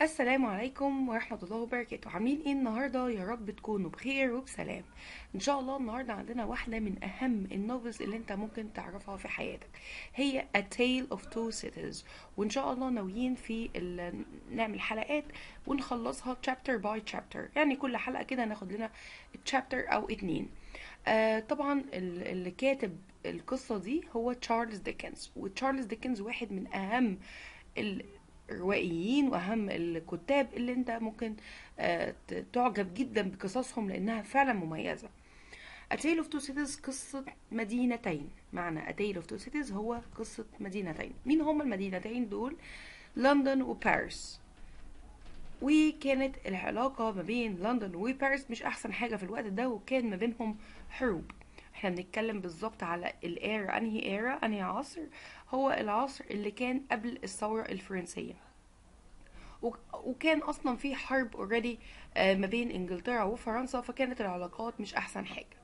السلام عليكم ورحمة الله وبركاته عاملين ايه النهاردة يا رب تكونوا بخير وبسلام ان شاء الله النهاردة عندنا واحدة من اهم النوفلز اللي انت ممكن تعرفها في حياتك هي A Tale of Two Cities وان شاء الله ناويين في ال- نعمل حلقات ونخلصها chapter by chapter يعني كل حلقة كده ناخد لنا chapter او اتنين آه طبعا ال- اللي كاتب القصة دي هو تشارلز ديكنز وتشارلز ديكنز واحد من اهم الروائيين واهم الكتاب اللي انت ممكن آه، ت- تعجب جدا بقصصهم لانها فعلا مميزه A Tale of Two Cities قصة مدينتين معنى A Tale of Two Cities هو قصة مدينتين مين هما المدينتين دول لندن وباريس وكانت العلاقة ما بين لندن وباريس مش أحسن حاجة في الوقت ده وكان ما بينهم حروب احنا بنتكلم بالظبط على الايرا انهي ايرا انهي عصر هو العصر اللي كان قبل الثورة الفرنسية وك- وكان اصلا في حرب اوريدي ما بين انجلترا وفرنسا فكانت العلاقات مش احسن حاجة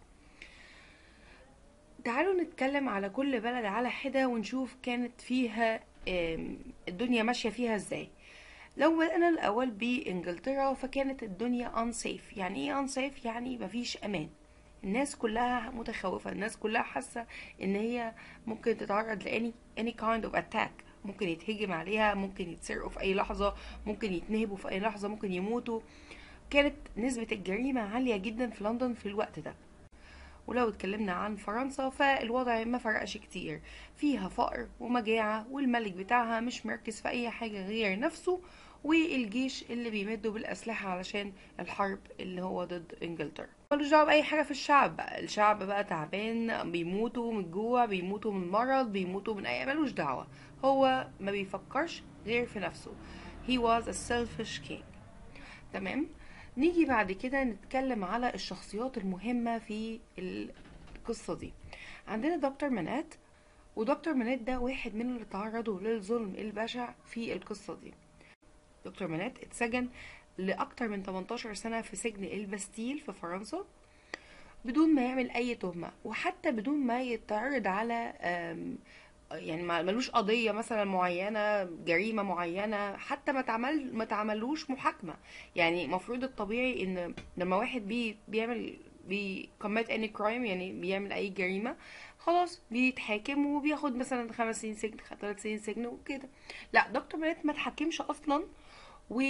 تعالوا نتكلم على كل بلد على حدة ونشوف كانت فيها آم، الدنيا ماشية فيها ازاي لو بدأنا الأول بإنجلترا فكانت الدنيا unsafe يعني ايه unsafe يعني مفيش أمان الناس كلها متخوفة الناس كلها حاسة ان هي ممكن تتعرض لأني any kind of attack ممكن يتهجم عليها ممكن يتسرقوا في أي لحظة ممكن يتنهبوا في أي لحظة ممكن يموتوا كانت نسبة الجريمة عالية جدا في لندن في الوقت ده ولو اتكلمنا عن فرنسا فالوضع ما فرقش كتير فيها فقر ومجاعة والملك بتاعها مش مركز في أي حاجة غير نفسه والجيش اللي بيمدوا بالأسلحة علشان الحرب اللي هو ضد إنجلترا ملوش دعوة بأي حاجة في الشعب بقى الشعب بقى تعبان بيموتوا من الجوع بيموتوا من المرض بيموتوا من أي ملوش دعوة هو ما بيفكرش غير في نفسه he was a selfish king تمام نيجي بعد كده نتكلم على الشخصيات المهمة في القصة دي عندنا دكتور منات ودكتور منات ده واحد من اللي تعرضوا للظلم البشع في القصة دي دكتور منات اتسجن لأكتر من 18 سنة في سجن البستيل في فرنسا بدون ما يعمل أي تهمة وحتى بدون ما يتعرض على آم، يعني ما- ملوش قضية مثلا معينة جريمة معينة حتى ما تعمل ما تعملوش محاكمة يعني المفروض الطبيعي ان لما واحد بي بيعمل بي commit any crime يعني بيعمل اي جريمة خلاص بيتحاكم وبياخد مثلا خمس سنين سجن ثلاث سنين سجن وكده لا دكتور ميلاد ما اتحكمش اصلا و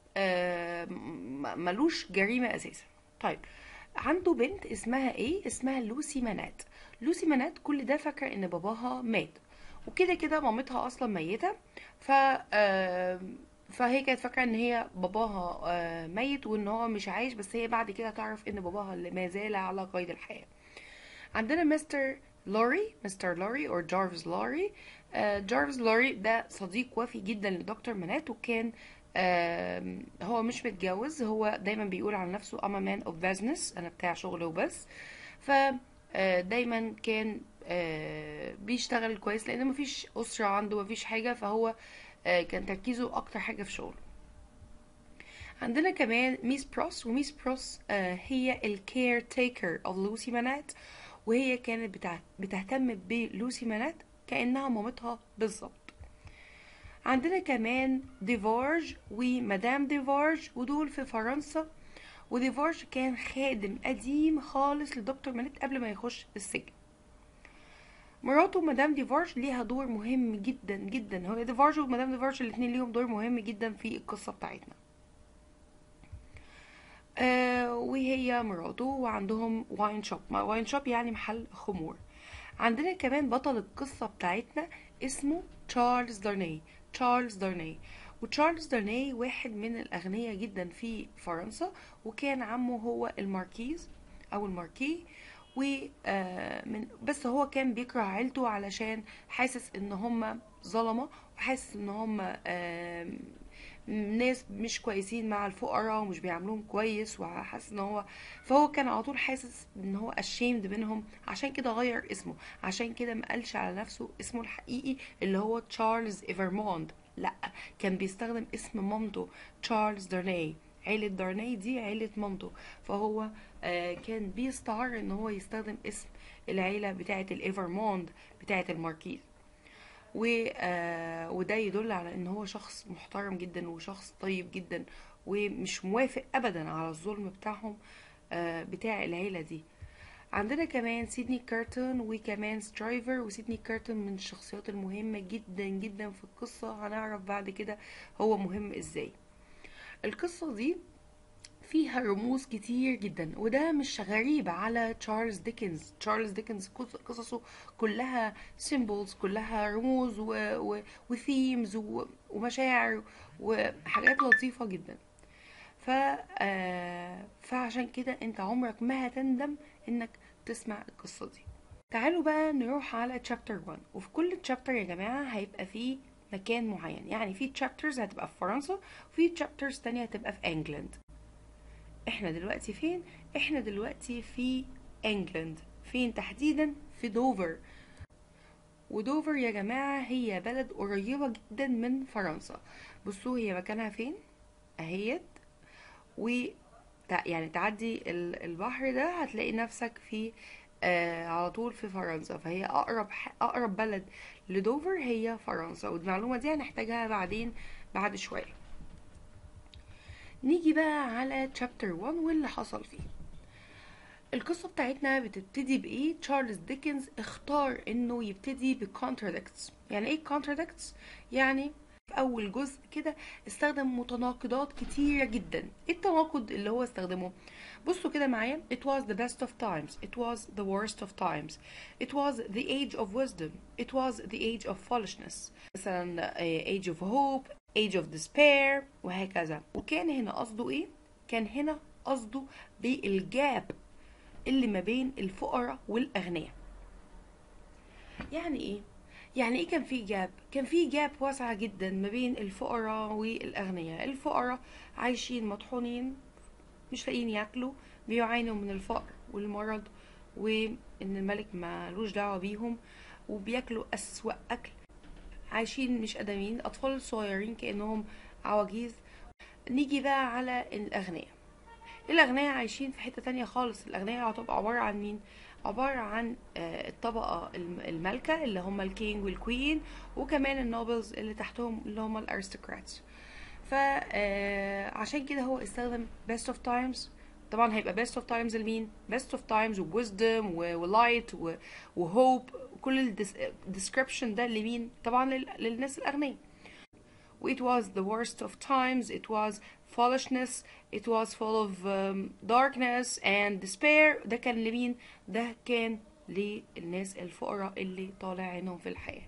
آه، م- ملوش جريمة اساسا طيب عنده بنت اسمها ايه اسمها لوسي منات لوسي منات كل ده فاكره ان باباها مات وكده كده مامتها اصلا ميته ف آه، فهي كانت فاكره ان هي باباها آه، ميت وان هو مش عايش بس هي بعد كده تعرف ان باباها اللي ما زال على قيد الحياه عندنا مستر لوري مستر لوري او جارفز لوري آه، جارفز لوري ده صديق وفي جدا لدكتور منات وكان آم، هو مش متجوز هو دايما بيقول عن نفسه I'm a man of business انا بتاع شغل وبس ف آه، دايما كان آه، بيشتغل كويس لان مفيش اسره عنده مفيش حاجه فهو آه، كان تركيزه اكتر حاجه في شغله عندنا كمان ميس بروس وميس بروس آه، هي الكير تيكر اوف لوسي مانات وهي كانت بتاع- بتهتم بلوسي مانات كأنها مامتها بالظبط عندنا كمان ديفارج ومدام ديفارج ودول في فرنسا وديفارج كان خادم قديم خالص لدكتور مانيت قبل ما يخش السجن مراته مدام ديفارج ليها دور مهم جدا جدا هو ديفارج ومدام ديفارج الاتنين ليهم دور مهم جدا في القصة بتاعتنا آه وهي مراته وعندهم واين شوب ما واين شوب يعني محل خمور عندنا كمان بطل القصة بتاعتنا اسمه تشارلز دارني تشارلز دارني وتشارلز دارني واحد من الأغنياء جدا في فرنسا وكان عمه هو الماركيز أو الماركي و آه، من بس هو كان بيكره عيلته علشان حاسس ان هم ظلمة وحاسس ان هم آم، ناس مش كويسين مع الفقراء ومش بيعاملوهم كويس وحاسس ان هو فهو كان على طول حاسس ان هو ashamed منهم عشان كده غير اسمه عشان كده ما قالش على نفسه اسمه الحقيقي اللي هو تشارلز ايفرموند لا كان بيستخدم اسم مامته تشارلز دارني عيلة دارني دي عيلة مامته فهو آه، كان بيستعر ان هو يستخدم اسم العيلة بتاعة الايفرموند بتاعة الماركيز و آه وده يدل على ان هو شخص محترم جدا وشخص طيب جدا ومش موافق ابدا على الظلم بتاعهم آه بتاع العيلة دي عندنا كمان سيدني كارتون وكمان سترايفر وسيدني كارتون من الشخصيات المهمة جدا جدا في القصة هنعرف بعد كده هو مهم ازاي القصة دي فيها رموز كتير جدا وده مش غريب على تشارلز ديكنز تشارلز ديكنز قص- قصصه كلها سيمبلز كلها رموز و... و... وثيمز و... ومشاعر وحاجات لطيفة جدا ف آه، فعشان كده انت عمرك ما هتندم انك تسمع القصة دي تعالوا بقى نروح على تشابتر 1 وفي كل تشابتر يا جماعة هيبقى فيه مكان معين يعني في تشابترز هتبقى في فرنسا وفي تشابترز تانية هتبقى في انجلاند احنا دلوقتي فين احنا دلوقتي في انجلاند فين تحديدا في دوفر ودوفر يا جماعة هي بلد قريبة جدا من فرنسا بصوا هي مكانها فين اهيت و تع- يعني تعدي ال- البحر ده هتلاقي نفسك في آه على طول في فرنسا فهي اقرب ح- اقرب بلد لدوفر هي فرنسا والمعلومة دي هنحتاجها بعدين بعد شوية نيجي بقى على تشابتر 1 واللي حصل فيه القصة بتاعتنا بتبتدي بإيه؟ تشارلز ديكنز اختار إنه يبتدي بكونترادكتس يعني إيه كونترادكتس؟ يعني في أول جزء كده استخدم متناقضات كتيرة جدا إيه التناقض اللي هو استخدمه؟ بصوا كده معايا It was the best of times It was the worst of times It was the age of wisdom It was the age of foolishness مثلا آه، age of hope age of despair وهكذا وكان هنا قصده إيه؟ كان هنا قصده بالجاب اللي ما بين الفقراء والأغنياء يعني ايه يعني ايه كان في جاب كان في جاب واسعة جدا ما بين الفقراء والأغنياء الفقراء عايشين مطحونين مش لاقيين ياكلوا بيعانوا من الفقر والمرض وان الملك مالوش دعوة بيهم وبياكلوا أسوأ أكل عايشين مش قادمين أطفال صغيرين كأنهم عواجيز نيجي بقى على الأغنياء الأغنياء عايشين في حتة تانية خالص الأغنياء هتبقى عبارة عن مين؟ عبارة عن آه، الطبقة الم- المالكة اللي هم الكينج والكوين وكمان النوبلز اللي تحتهم اللي هم الارستقراطس فعشان كده هو استخدم best of times طبعا هيبقى best of times لمين؟ best of times و wisdom و و light و و hope كل ال description ده لمين؟ طبعا لل- للناس الأغنياء It was the worst of times. It was foolishness. It was full of um, darkness and despair. ده كان لمين؟ ده كان للناس الفقراء اللي طالع عينهم في الحياة.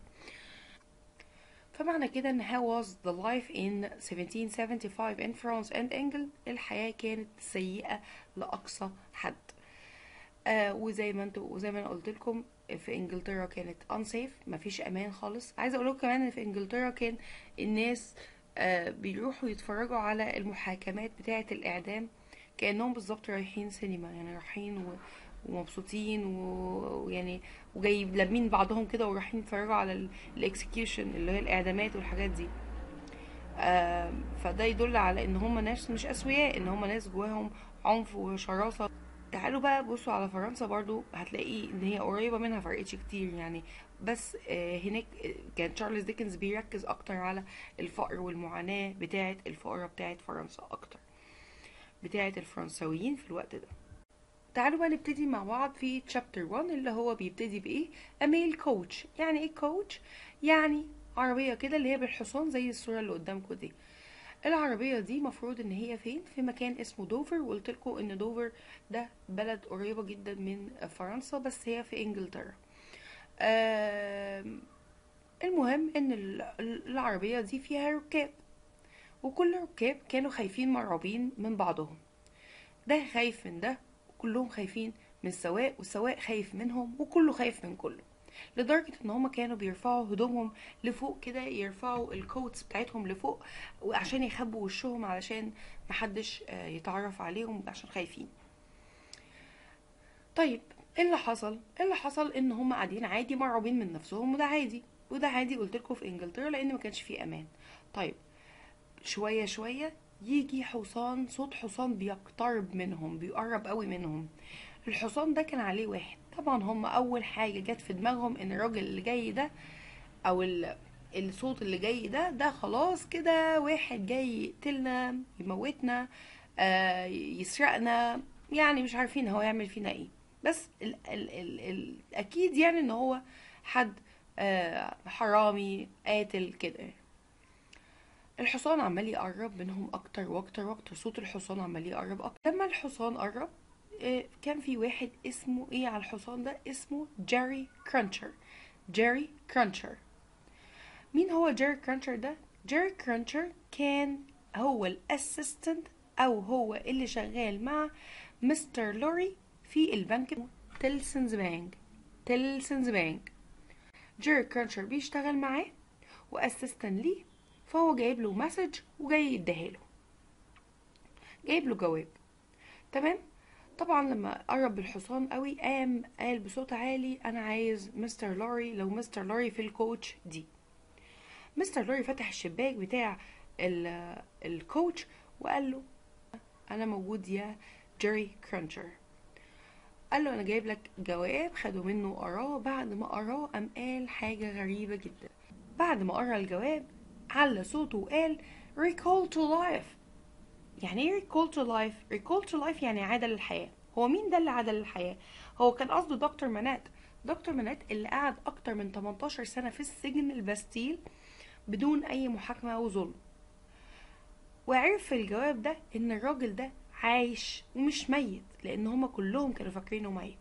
فمعنى كده ان how was the life in 1775 in France and England الحياة كانت سيئة لأقصى حد. آه وزي ما انتوا وزي ما انا قلت لكم في انجلترا كانت unsafe مفيش امان خالص عايزه اقول لكم كمان ان في انجلترا كان الناس آه بيروحوا يتفرجوا على المحاكمات بتاعه الاعدام كانهم بالظبط رايحين سينما يعني رايحين و... ومبسوطين و- ويعني وجاي لامين بعضهم كده ورايحين يتفرجوا على الاكسكيوشن اللي هي الاعدامات والحاجات دي آم، فده يدل على ان هم ناس مش اسوياء ان هم ناس جواهم عنف وشراسة تعالوا بقى بصوا على فرنسا برضو هتلاقي ان هي قريبة منها فرقتش كتير يعني بس آه، هناك آه، كان تشارلز ديكنز بيركز اكتر على الفقر والمعاناة بتاعة الفقراء بتاعة فرنسا اكتر بتاعة الفرنساويين في الوقت ده تعالوا بقى نبتدي مع بعض في تشابتر 1 اللي هو بيبتدي بايه اميل كوتش يعني ايه كوتش يعني عربية كده اللي هي بالحصان زي الصورة اللي قدامكم دي العربية دي مفروض ان هي فين في مكان اسمه دوفر وقلت لكم ان دوفر ده بلد قريبة جدا من فرنسا بس هي في انجلترا آم، المهم ان ال- العربية دي فيها ركاب وكل الركاب كانوا خايفين مرعوبين من بعضهم ده خايف من ده وكلهم خايفين من السواق والسواق خايف منهم وكله خايف من كله لدرجة ان هما كانوا بيرفعوا هدومهم لفوق كده يرفعوا الكوتس بتاعتهم لفوق وعشان يخبوا وشهم علشان محدش آه، يتعرف عليهم عشان خايفين طيب ايه اللي حصل ايه اللي حصل ان هما قاعدين عادي مرعوبين من نفسهم وده عادي وده عادي قلت لكم في انجلترا لان ما كانش فيه امان طيب شوية شوية يجي حصان صوت حصان بيقترب منهم بيقرب قوي منهم الحصان ده كان عليه واحد طبعا هم اول حاجة جت في دماغهم ان الراجل اللي جاي ده او ال- الصوت اللي جاي ده ده خلاص كده واحد جاي يقتلنا يموتنا آه يسرقنا يعني مش عارفين هو يعمل فينا ايه بس ال ال ال ال اكيد يعني ان هو حد آه حرامي قاتل كده يعني. الحصان عمال يقرب منهم اكتر واكتر واكتر صوت الحصان عمال يقرب اكتر لما الحصان قرب آه، كان في واحد اسمه ايه على الحصان ده اسمه جيري كرانشر جيري كرانشر مين هو جيري كرانشر ده جيري كرانشر كان هو الاسيستنت او هو اللي شغال مع مستر لوري في البنك تيلسونز بانك تيلسونز بانك جيري كرانشر بيشتغل معاه واسيستنت ليه فهو جايب له مسج وجاي يديها له جايب له جواب تمام طبعا لما قرب الحصان قوي قام قال بصوت عالي انا عايز مستر لوري لو مستر لوري في الكوتش دي مستر لوري فتح الشباك بتاع ال- الكوتش وقال له انا موجود يا جيري كرانشر قال له انا جايب لك جواب خدوا منه قراه بعد ما قراه قام قال حاجه غريبه جدا بعد ما قرا الجواب على صوته وقال recall to life يعني ايه recall to life recall to life يعني عادة للحياة هو مين ده اللي عادة للحياة هو كان قصده دكتور منات دكتور منات اللي قعد اكتر من 18 سنة في السجن الباستيل بدون اي محاكمة وظلم وعرف في الجواب ده ان الراجل ده عايش ومش ميت لان هما كلهم كانوا فاكرينه ميت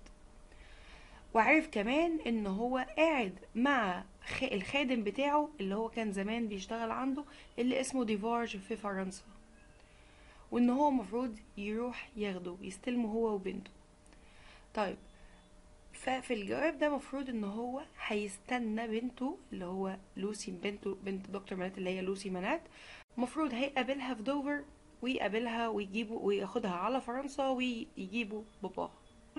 وعرف كمان ان هو قاعد مع خ- الخادم بتاعه اللي هو كان زمان بيشتغل عنده اللي اسمه ديفارج في فرنسا وان هو مفروض يروح ياخده يستلمه هو وبنته طيب ففي الجواب ده مفروض ان هو هيستنى بنته اللي هو لوسي بنته بنت دكتور منات اللي هي لوسي منات مفروض هيقابلها في دوفر ويقابلها ويجيبوا وياخدها على فرنسا ويجيبوا باباها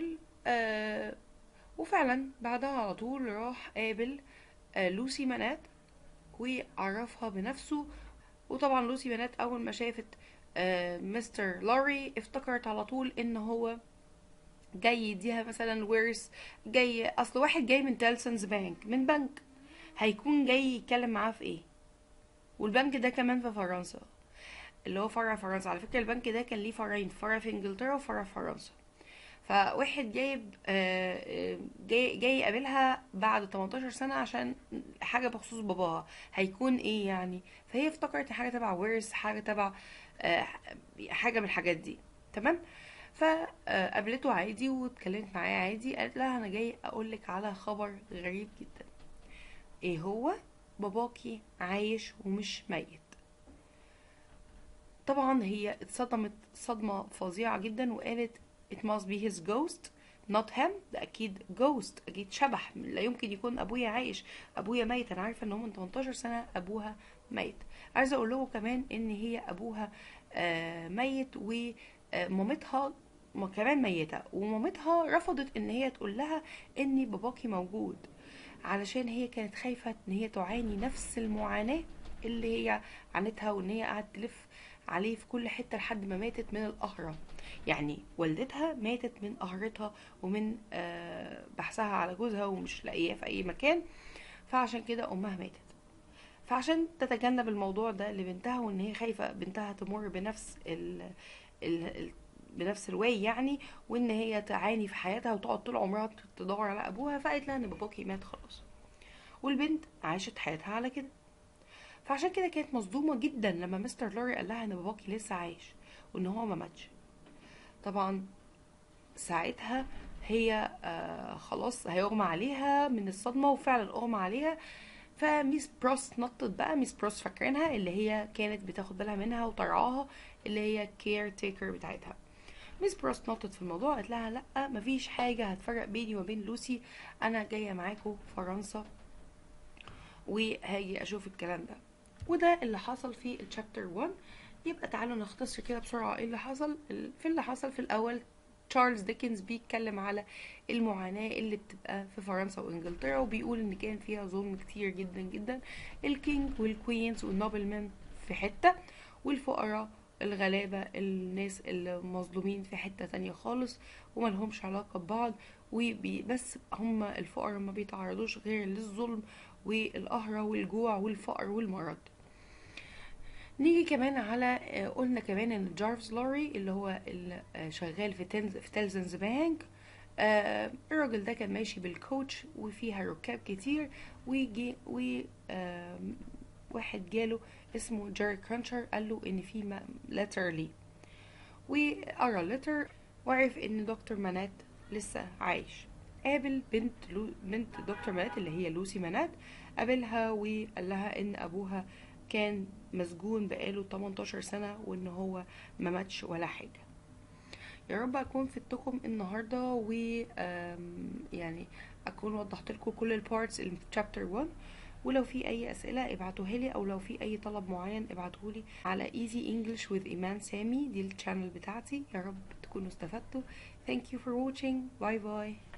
آه وفعلا بعدها على طول راح قابل آه لوسي منات وعرفها بنفسه وطبعا لوسي بنات اول ما شافت آه، مستر لوري افتكرت على طول ان هو جاي يديها مثلا ورث جاي اصل واحد جاي من تيلسونز بانك من بنك هيكون جاي يتكلم معاه في ايه والبنك ده كمان في فرنسا اللي هو فرع فرنسا على فكرة البنك ده كان ليه فرعين فرع في انجلترا وفرع في فرنسا فواحد جايب آه، آه، جاي جاي يقابلها بعد 18 سنة عشان حاجة بخصوص باباها هيكون ايه يعني فهي افتكرت حاجة تبع ورث حاجة تبع آه، حاجة من الحاجات دي تمام فقابلته عادي واتكلمت معاه عادي قالت لها انا جاي اقولك على خبر غريب جدا ايه هو باباكي عايش ومش ميت طبعا هي اتصدمت صدمة فظيعة جدا وقالت it must be his ghost not him ده اكيد ghost اكيد شبح لا يمكن يكون ابويا عايش ابويا ميت انا عارفه ان هو من 18 سنه ابوها ميت عايزه اقول لكم كمان ان هي ابوها آه، ميت ومامتها ما كمان ميته ومامتها رفضت ان هي تقول لها ان باباكي موجود علشان هي كانت خايفه ان هي تعاني نفس المعاناه اللي هي عانتها وان هي قعدت تلف عليه في كل حته لحد ما ماتت من القهره يعني والدتها ماتت من قهرتها ومن آه، بحثها على جوزها ومش لاقياه في اي مكان فعشان كده امها ماتت فعشان تتجنب الموضوع ده لبنتها وان هي خايفه بنتها تمر بنفس ال... ال... ال... بنفس الواي يعني وان هي تعاني في حياتها وتقعد طول عمرها تدور على ابوها فقالت لها ان باباكي مات خلاص والبنت عاشت حياتها على كده فعشان كده كانت مصدومه جدا لما مستر لوري قال لها ان باباكي لسه عايش وان هو ما ماتش طبعا ساعتها هي آه خلاص هيغمى عليها من الصدمه وفعلا اغمى عليها فميس بروس نطت بقى ميس بروس فاكرينها اللي هي كانت بتاخد بالها منها وترعاها اللي هي كير تيكر بتاعتها ميس بروس نطت في الموضوع قالت لها لا مفيش حاجه هتفرق بيني وبين لوسي انا جايه معاكم فرنسا وهاجي اشوف الكلام ده وده اللي حصل في الشابتر 1 يبقى تعالوا نختصر كده بسرعه ايه اللي حصل في اللي حصل في الاول تشارلز ديكنز بيتكلم على المعاناة اللي بتبقى في فرنسا وانجلترا وبيقول ان كان فيها ظلم كتير جدا جدا الكينج والكوينز والنوبلمان في حتة والفقراء الغلابة الناس المظلومين في حتة تانية خالص وملهمش علاقة ببعض وبس هم الفقراء ما بيتعرضوش غير للظلم والقهرة والجوع والفقر والمرض نيجي كمان على آه، قلنا كمان ان جارفز لوري اللي هو اللي آه، شغال في تنز في تلزنز بانك آه الراجل ده كان ماشي بالكوتش وفيها ركاب كتير ويجي و آه واحد جاله اسمه جيري كرانشر قال له ان في لتر ليه وقرا اللتر وعرف ان دكتور منات لسه عايش قابل بنت لو بنت دكتور منات اللي هي لوسي منات قابلها وقال لها ان ابوها كان مسجون بقاله 18 سنة وان هو ما ماتش ولا حاجة يا رب اكون فدتكم النهارده و آم، يعني اكون وضحت لكم كل البارتس اللي في chapter 1 ولو في اي اسئله ابعتوها لي او لو في اي طلب معين ابعتوه لي على easy english with ايمان سامي دي الشانل بتاعتي يا رب تكونوا استفدتوا thank you for watching باي باي